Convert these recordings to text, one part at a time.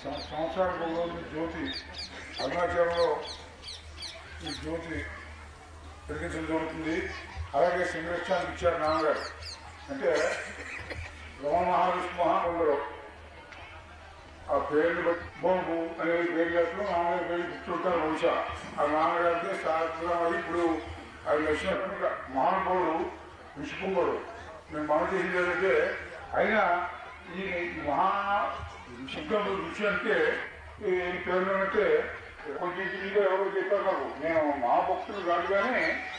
సం- సంవత్సరానికి ఒక రోజు జ్యోతి అరుణాచలంలో ఈ జ్యోతి వెలిగించడం జరుగుతుంది అలాగే సింగరక్షానికి ఇచ్చారు నాన్నగారు అంటే రమణ మహావిష్ణు మహానందరు ఆ పేర్లు బట్టి బాబు అనేది పేరు చేస్తున్నాం నాన్నగారి పేరు గుర్తుంటారు బహుశా ఆ నాన్నగారికి శాస్త్రం అది ఇప్పుడు అది వచ్చినట్టు మహానుభావుడు విష్ణుడు మేము మనం చేసింది ఏంటంటే అయినా ఈ మహా శుద్ధం ఋషి అంటే ఈ పేరు అంటే కొంచెం ఇంటిగా ఎవరో చెప్పారు నాకు నేను మహాభక్తులు కాదు కానీ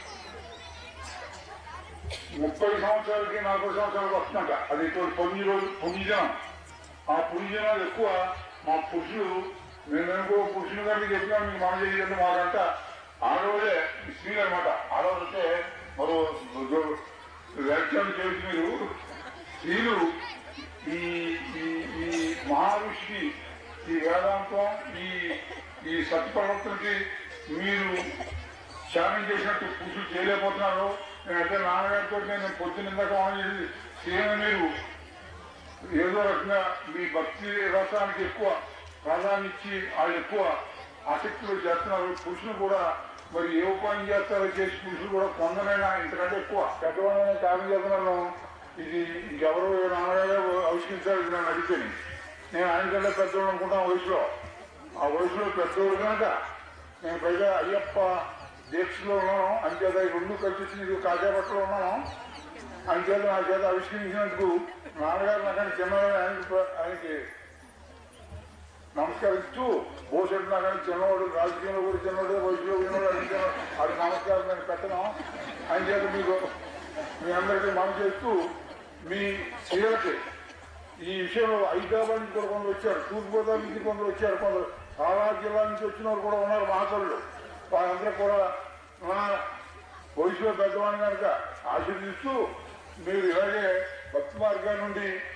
ముప్పై సంవత్సరాలకి నలభై సంవత్సరాలకు వస్తుందంట అది ఇప్పుడు పొంది రోజు పుణ్యజనం ఆ పుణ్యజనాలు ఎక్కువ మా పురుషులు నేను అనుకో పురుషులు గారికి చెప్పినా మీకు మన చేయాలంటే మాకంట ఆడవాళ్ళే ఈ స్త్రీలు అనమాట ఆడవాళ్ళు అంటే మరో వ్యాఖ్యానం చేయొచ్చు మీరు స్త్రీలు ఈ ఈ ఈ మహారుషికి ఈ వేదాంతం ఈ ఈ సత్యప్రవర్తనకి మీరు త్యాగం చేసినట్టు పురుషులు చేయలేకపోతున్నారు నేనంటే నాన్నగారితో నేను పొద్దున్న ఇందాక ఆన్ చేసి సేమ మీరు ఏదో రకంగా మీ భక్తి రసానికి ఎక్కువ ప్రాధాన్యం ఇచ్చి వాళ్ళు ఎక్కువ ఆసక్తులు చేస్తున్నారు పురుషులు కూడా మరి ఏ ఉపాయం చేస్తారో చేసి పురుషులు కూడా కొందరైనా ఇంతకంటే ఎక్కువ పెద్దవాళ్ళని త్యాగం చేస్తున్నాను ఇది ఇంకెవరు నాన్నగారు ఆవిష్కరించారు ఇది నన్ను అడిగితే నేను ఆయనకంటే పెద్దవాడు అనుకుంటాను వయసులో ఆ వయసులో పెద్దవాడు కనుక నేను పైగా అయ్యప్ప దీక్షలో ఉన్నాను అంచేత ఈ రెండు కలిసి నీకు కాజాపట్లో ఉన్నాను అంచేత నా చేత ఆవిష్కరించినందుకు నాన్నగారు నాకని చిన్నవాడు ఆయనకి ఆయనకి నమస్కరిస్తూ భూషణ్ నాకని చిన్నవాడు రాజకీయంలో కూడా చిన్నవాడు వయసులో ఉన్నవాడు అది చిన్నవాడు అది నమస్కారం నేను పెట్టను అంచేత మీకు మీ అందరికీ మనం చేస్తూ మీ స్త్రీలకి ఈ విషయంలో హైదరాబాద్ నుంచి కూడా కొందరు వచ్చారు తూర్పుగోదావరి నుంచి కొందరు వచ్చారు కొందరు చాలా జిల్లా నుంచి వచ్చిన వారు కూడా ఉన్నారు మహాకరులు వాళ్ళందరూ కూడా నా వయసులో పెద్దవాడిని కనుక ఆశీర్దిస్తూ మీరు ఇలాగే భక్తి మార్గం నుండి